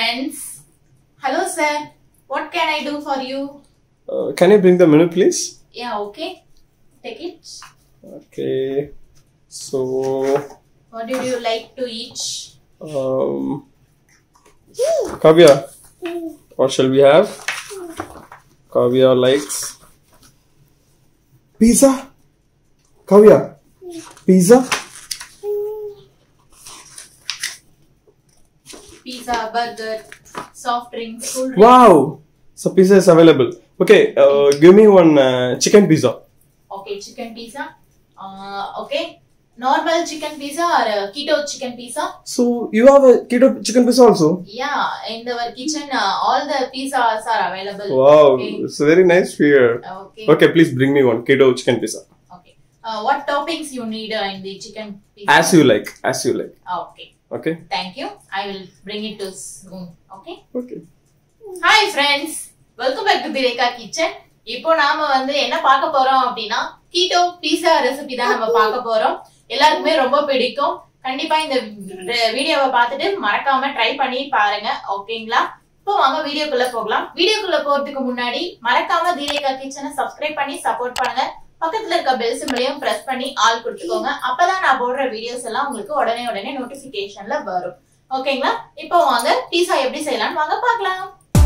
friends. Hello, sir. What can I do for you? Uh, can you bring the menu, please? Yeah, okay. Take it. Okay. So, What did you like to eat? um, Kavya, what shall we have? Kavya likes pizza. Kavya, pizza. Pizza, burger, soft drinks, cool drinks. Wow. So pizza is available. Okay, uh, give me one uh, chicken pizza. Okay, chicken pizza. Uh, okay. Normal chicken pizza or uh, keto chicken pizza? So you have a keto chicken pizza also. Yeah, in our kitchen, uh, all the pizzas are available. Wow, Okay. it's very nice here. Okay. Okay, please bring me one keto chicken pizza. Okay. Uh, what toppings you need uh, in the chicken pizza? As you like, as you like. Okay. Okay. Thank you. I will bring it to soon. Okay. Okay. Hi friends welcome back to Thireka kitchen இப்போ நாம வந்து என்ன பார்க்க போறோம் அப்படின்னா keto பீஸா recipe தான் நம்ம பார்க்க போறோம் எல்லாருக்குமே ரொம்ப பிடிக்கும் கண்டிப்பா இந்த வீடியோவை பார்த்துட்டு மறக்காம ட்ரை பண்ணி பாருங்க ஓகேங்களா இப்போ வாங்க வீடியோக்குள்ள போகலாம் வீடியோக்குள்ள போறதுக்கு முன்னாடி மறக்காம தீரேகா கிச்சனை சப்ஸ்கிரைப் பண்ணி சப்போர்ட் பண்ணுங்க பக்கத்துல இருக்க பெல் சிம்பிளையும் பிரஸ் பண்ணி ஆல் கொடுத்துக்கோங்க அப்பதான் நான் போடுற வீடியோஸ் எல்லாம் உங்களுக்கு உடனே உடனே நோட்டிபிகேஷன்ல வரும் ஓகேங்களா இப்போ வாங்க பீஸா எப்படி செய்யலாம்னு வாங்க பார்க்கலாம்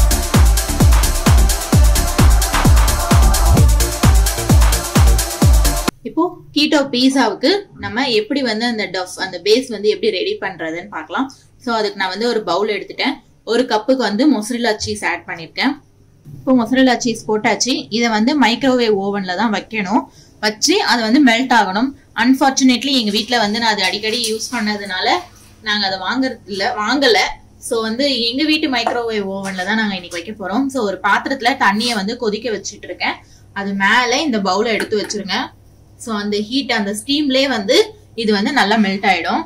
இப்போ கீட்டோ பீஸாவுக்கு நம்ம எப்படி வந்து அந்த டஃப் அந்த பேஸ் வந்து எப்படி ரெடி பண்றதுன்னு பார்க்கலாம் ஸோ அதுக்கு நான் வந்து ஒரு பவுல் எடுத்துட்டேன் ஒரு கப்புக்கு வந்து மொசரில்லா சீஸ் ஆட் பண்ணியிருக்கேன் இப்போ மொசரில்லா சீஸ் போட்டாச்சு இதை வந்து மைக்ரோவேவ் ஓவனில் தான் வைக்கணும் வச்சு அது வந்து மெல்ட் ஆகணும் அன்ஃபார்ச்சுனேட்லி எங்கள் வீட்டில் வந்து நான் அது அடிக்கடி யூஸ் பண்ணதுனால நாங்கள் அதை வாங்குறது இல்லை வாங்கலை ஸோ வந்து எங்கள் வீட்டு மைக்ரோவேவ் ஓவனில் தான் நாங்கள் இன்னைக்கு வைக்க போகிறோம் ஸோ ஒரு பாத்திரத்தில் தண்ணியை வந்து கொதிக்க வச்சுட்டு இருக்கேன் அது மேலே இந்த பவுலை எடுத்து வச்சிருங்க ஸோ அந்த ஹீட் அந்த ஸ்டீம்லேயே வந்து இது வந்து நல்லா மெல்ட் ஆயிடும்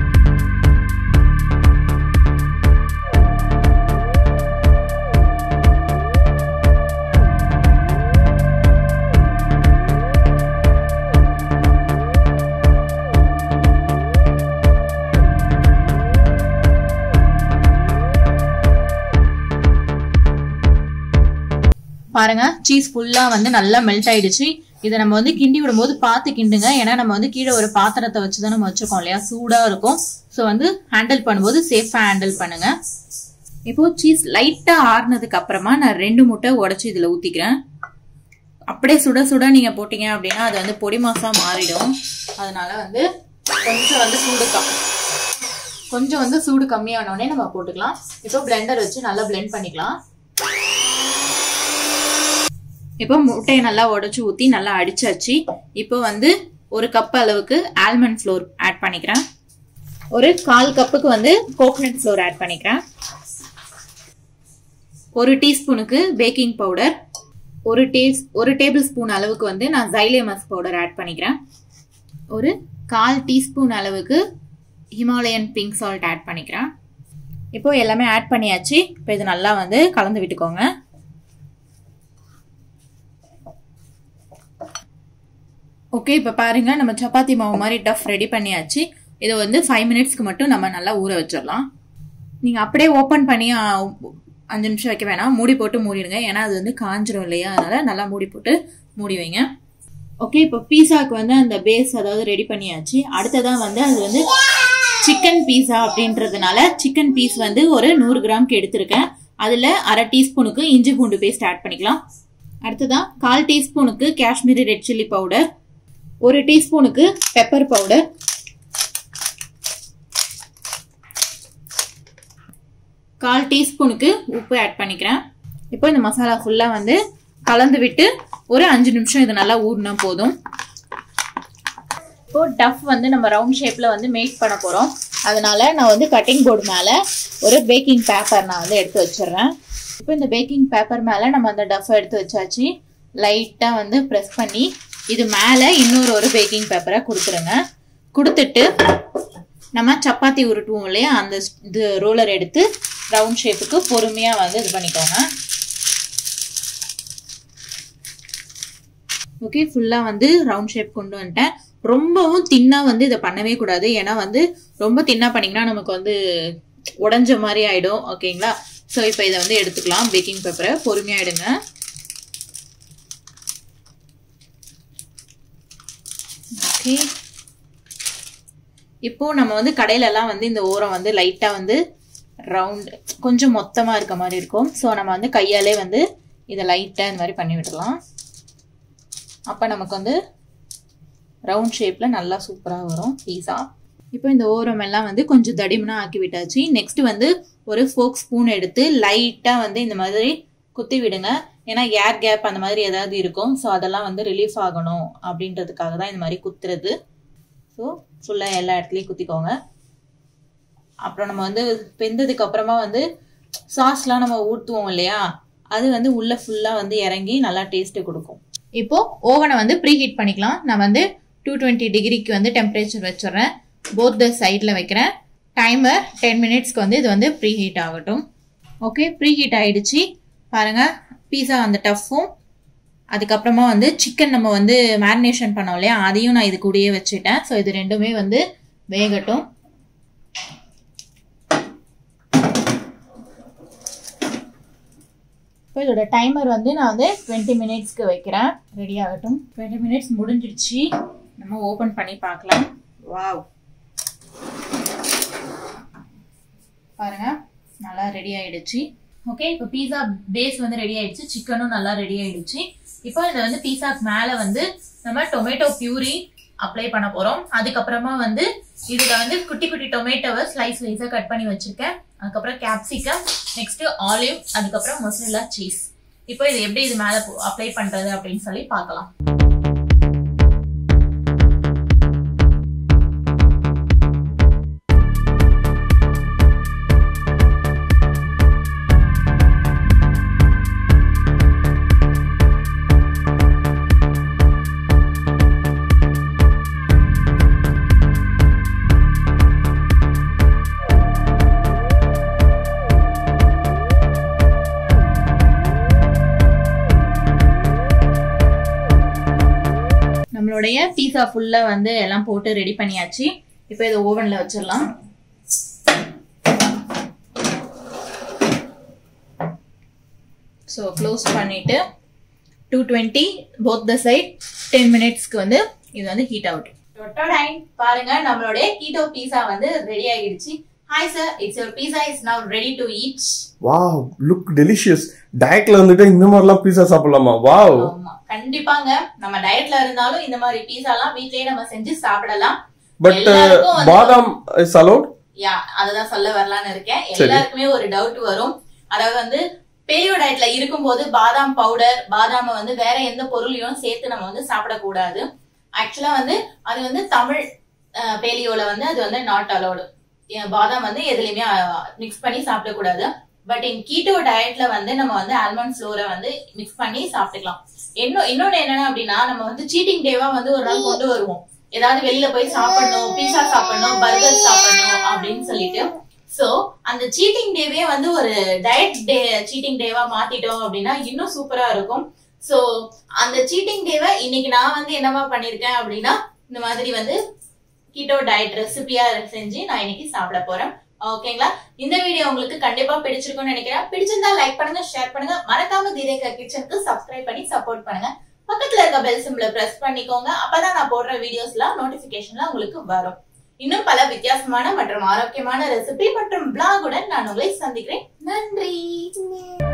பாருங்க சீஸ் ஃபுல்லா வந்து நல்லா மெல்ட் ஆயிடுச்சு இதை நம்ம வந்து கிண்டி விடும்போது பார்த்து கிண்டுங்க ஏன்னா நம்ம வந்து கீழே ஒரு பாத்திரத்தை வச்சு தான் நம்ம வச்சிருக்கோம் இல்லையா சூடா இருக்கும் ஸோ வந்து ஹேண்டில் பண்ணும்போது சேஃபா ஹேண்டில் பண்ணுங்க இப்போ சீஸ் லைட்டா ஆறுனதுக்கு அப்புறமா நான் ரெண்டு முட்டை உடைச்சு இதுல ஊத்திக்கிறேன் அப்படியே சுட சுட நீங்க போட்டீங்க அப்படின்னா அது வந்து பொடி மாசா மாறிடும் அதனால வந்து கொஞ்சம் வந்து சூடு கம் கொஞ்சம் வந்து சூடு கம்மியானோடனே நம்ம போட்டுக்கலாம் இப்போ பிளெண்டர் வச்சு நல்லா பிளெண்ட் பண்ணிக்கலாம் இப்போ முட்டையை நல்லா உடச்சி ஊற்றி நல்லா அடிச்சாச்சு இப்போ வந்து ஒரு கப் அளவுக்கு ஆல்மண்ட் ஃப்ளோர் ஆட் பண்ணிக்கிறேன் ஒரு கால் கப்புக்கு வந்து கோகனட் ஃப்ளோர் ஆட் பண்ணிக்கிறேன் ஒரு டீஸ்பூனுக்கு பேக்கிங் பவுடர் ஒரு டேஸ் ஒரு டேபிள் ஸ்பூன் அளவுக்கு வந்து நான் ஜைலேமஸ் பவுடர் ஆட் பண்ணிக்கிறேன் ஒரு கால் டீஸ்பூன் அளவுக்கு ஹிமாலயன் பிங்க் சால்ட் ஆட் பண்ணிக்கிறேன் இப்போ எல்லாமே ஆட் பண்ணியாச்சு இப்போ இது நல்லா வந்து கலந்து விட்டுக்கோங்க ஓகே இப்போ பாருங்க நம்ம சப்பாத்தி மாவு மாதிரி டஃப் ரெடி பண்ணியாச்சு இதை வந்து ஃபைவ் மினிட்ஸ்க்கு மட்டும் நம்ம நல்லா ஊற வச்சிடலாம் நீங்கள் அப்படியே ஓப்பன் பண்ணி ஆ, அஞ்சு நிமிஷம் வைக்க வேணாம் மூடி போட்டு மூடிடுங்க ஏன்னா அது வந்து காஞ்சிரும் இல்லையா அதனால நல்லா மூடி போட்டு மூடி வைங்க ஓகே இப்போ பீஸாக்கு வந்து அந்த பேஸ் அதாவது ரெடி பண்ணியாச்சு அடுத்ததான் வந்து அது வந்து சிக்கன் பீஸா அப்படின்றதுனால சிக்கன் பீஸ் வந்து ஒரு நூறு கிராம்க்கு எடுத்திருக்கேன் அதில் அரை டீஸ்பூனுக்கு இஞ்சி பூண்டு பேஸ்ட் ஆட் பண்ணிக்கலாம் அடுத்ததான் கால் டீஸ்பூனுக்கு காஷ்மீரி ரெட் சில்லி பவுடர் ஒரு டீஸ்பூனுக்கு பெப்பர் பவுடர் கால் டீஸ்பூனுக்கு உப்பு ஆட் பண்ணிக்கிறேன் இப்போ இந்த மசாலா ஃபுல்லாக வந்து கலந்து விட்டு ஒரு அஞ்சு நிமிஷம் இது நல்லா ஊறினா போதும் இப்போ டஃப் வந்து நம்ம ரவுண்ட் ஷேப்பில் வந்து மேக் பண்ண போகிறோம் அதனால நான் வந்து கட்டிங் போர்டு மேலே ஒரு பேக்கிங் பேப்பர் நான் வந்து எடுத்து வச்சிடுறேன் இப்போ இந்த பேக்கிங் பேப்பர் மேலே நம்ம அந்த டஃப் எடுத்து வச்சாச்சு லைட்டாக வந்து ப்ரெஸ் பண்ணி இது மேலே இன்னொரு ஒரு பேக்கிங் பேப்பரை கொடுத்துருங்க கொடுத்துட்டு நம்ம சப்பாத்தி உருட்டுவோம் இல்லையா அந்த இது ரோலர் எடுத்து ரவுண்ட் ஷேப்புக்கு பொறுமையாக வந்து இது பண்ணிக்கோங்க ஓகே ஃபுல்லாக வந்து ரவுண்ட் ஷேப் கொண்டு வந்துட்டேன் ரொம்பவும் தின்னாக வந்து இதை பண்ணவே கூடாது ஏன்னா வந்து ரொம்ப தின்னா பண்ணிங்கன்னா நமக்கு வந்து உடஞ்ச மாதிரி ஆயிடும் ஓகேங்களா ஸோ இப்போ இதை வந்து எடுத்துக்கலாம் பேக்கிங் பேப்பரை பொறுமையாக எடுங்க ஓகே இப்போ நம்ம வந்து கடையில எல்லாம் வந்து இந்த ஓரம் வந்து லைட்டா வந்து ரவுண்ட் கொஞ்சம் மொத்தமா இருக்க மாதிரி இருக்கும் ஸோ நம்ம வந்து கையாலே வந்து இதை லைட்டா இந்த மாதிரி பண்ணி விடலாம் அப்ப நமக்கு வந்து ரவுண்ட் ஷேப்ல நல்லா சூப்பரா வரும் பீஸா இப்போ இந்த ஓரம் எல்லாம் வந்து கொஞ்சம் தடிமனா ஆக்கி விட்டாச்சு நெக்ஸ்ட் வந்து ஒரு ஃபோக் ஸ்பூன் எடுத்து லைட்டா வந்து இந்த மாதிரி குத்தி விடுங்க ஏன்னா ஏர் கேப் அந்த மாதிரி ஏதாவது இருக்கும் ஸோ அதெல்லாம் வந்து ரிலீஃப் ஆகணும் அப்படின்றதுக்காக தான் இந்த மாதிரி குத்துறது ஸோ ஃபுல்லாக எல்லா இடத்துலையும் குத்திக்கோங்க அப்புறம் நம்ம வந்து வெந்ததுக்கு அப்புறமா வந்து சாஸ்லாம் நம்ம ஊற்றுவோம் இல்லையா அது வந்து உள்ள ஃபுல்லாக வந்து இறங்கி நல்லா டேஸ்ட்டு கொடுக்கும் இப்போ ஓவனை வந்து ப்ரீ ஹீட் பண்ணிக்கலாம் நான் வந்து டூ டுவெண்ட்டி டிகிரிக்கு வந்து டெம்பரேச்சர் வச்சிடுறேன் போத் த சைடில் வைக்கிறேன் டைமர் டென் மினிட்ஸ்க்கு வந்து இது வந்து ப்ரீ ஹீட் ஆகட்டும் ஓகே ப்ரீ ஹீட் ஆயிடுச்சு பாருங்க பீஸா அந்த டஃப்பும் அதுக்கப்புறமா வந்து சிக்கன் நம்ம வந்து மேரினேஷன் பண்ணோம் இல்லையா அதையும் நான் இது கூடயே வச்சுட்டேன் ஸோ இது ரெண்டுமே வந்து வேகட்டும் இப்போ இதோட டைமர் வந்து நான் வந்து டுவெண்ட்டி மினிட்ஸ்க்கு வைக்கிறேன் ரெடி ஆகட்டும் டுவெண்ட்டி மினிட்ஸ் முடிஞ்சிடுச்சு நம்ம ஓப்பன் பண்ணி பார்க்கலாம் வாவ் பாருங்க நல்லா ரெடி ஆயிடுச்சு ஓகே இப்போ பீஸா பேஸ் வந்து ரெடி ஆயிடுச்சு சிக்கனும் நல்லா ரெடி ஆயிடுச்சு இப்போ இதை வந்து பீஸாக்கு மேல வந்து நம்ம டொமேட்டோ பியூரி அப்ளை பண்ண போறோம் அதுக்கப்புறமா வந்து இதுல வந்து குட்டி குட்டி டொமேட்டோவை ஸ்லைஸ் ஸ்லைஸா கட் பண்ணி வச்சிருக்கேன் அதுக்கப்புறம் கேப்சிகம் நெக்ஸ்ட் ஆலிவ் அதுக்கப்புறம் மொசரல்லா சீஸ் இப்போ இது எப்படி இது மேல அப்ளை பண்றது அப்படின்னு சொல்லி பார்க்கலாம் நம்மளுடைய பீஸா ஃபுல்லா வந்து எல்லாம் போட்டு ரெடி பண்ணியாச்சு இப்போ இதை ஓவன்ல வச்சிடலாம் ஸோ க்ளோஸ் பண்ணிட்டு two twenty both the side ten மினிட்ஸ்க்கு வந்து இது வந்து ஹீட் ஆகட்டும் டொட்டோடைன் பாருங்க நம்மளுடைய கீட்டோ பீஸா வந்து ரெடி ஆகிடுச்சு hi sir it's your pizza is now ready to eat wow look delicious டயட்ல வந்துட்டு இந்த மாதிரிலாம் பீஸா சாப்பிடலாமா வாவ் ஆமா கண்டிப்பாங்க நம்ம டயட்ல இருந்தாலும் இந்த மாதிரி பீஸா எல்லாம் வீட்லயே நம்ம செஞ்சு சாப்பிடலாம் பட் எல்லாருக்கும் வந்து- பாதாம் இஸ் அலோட் யா அததான் சொல்ல வரலான்னு இருக்கேன் எல்லாருக்குமே ஒரு டவுட் வரும் அதாவது வந்து பெரியோ டயட்ல இருக்கும்போது பாதாம் பவுடர் பாதாம வந்து வேற எந்த பொருளையும் சேர்த்து நம்ம வந்து சாப்பிடக்கூடாது ஆக்சுவலா வந்து அது வந்து தமிழ் பேலியோல வந்து அது வந்து நாட் அலோடு பாதாம் வந்து எதுலயுமே மிக்ஸ் பண்ணி சாப்பிடக்கூடாது பட் இன் கீட்டோ டயட்ல வந்து நம்ம வந்து ஆல்மண்ட் ஃப்ளோரை வந்து மிக்ஸ் பண்ணி சாப்பிட்டுக்கலாம் இன்னும் இன்னொன்னு என்னன்னா அப்படின்னா நம்ம வந்து சீட்டிங் டேவா வந்து ஒரு நாள் கொண்டு வருவோம் ஏதாவது வெளியில போய் சாப்பிடணும் பீஸா சாப்பிடணும் பர்கர் சாப்பிடணும் அப்படின்னு சொல்லிட்டு சோ அந்த சீட்டிங் டேவே வந்து ஒரு டயட் டே சீட்டிங் டேவா மாத்திட்டோம் அப்படின்னா இன்னும் சூப்பரா இருக்கும் சோ அந்த சீட்டிங் டேவை இன்னைக்கு நான் வந்து என்னவா பண்ணிருக்கேன் அப்படின்னா இந்த மாதிரி வந்து கீட்டோ டயட் ரெசிபியா செஞ்சு நான் இன்னைக்கு சாப்பிட போறேன் ஓகேங்களா இந்த வீடியோ உங்களுக்கு கண்டிப்பா பிடிச்சிருக்கும்னு நினைக்கிறேன் பிடிச்சிருந்தா லைக் பண்ணுங்க ஷேர் பண்ணுங்க மறக்காம தீரேகா கிச்சனுக்கு சப்ஸ்கிரைப் பண்ணி சப்போர்ட் பண்ணுங்க பக்கத்துல இருக்க பெல் சிம்பிள பிரஸ் பண்ணிக்கோங்க அப்பதான் நான் போடுற வீடியோஸ்லாம் நோட்டிபிகேஷன்லாம் உங்களுக்கு வரும் இன்னும் பல வித்தியாசமான மற்றும் ஆரோக்கியமான ரெசிபி மற்றும் பிளாகுடன் நான் உங்களை சந்திக்கிறேன் நன்றி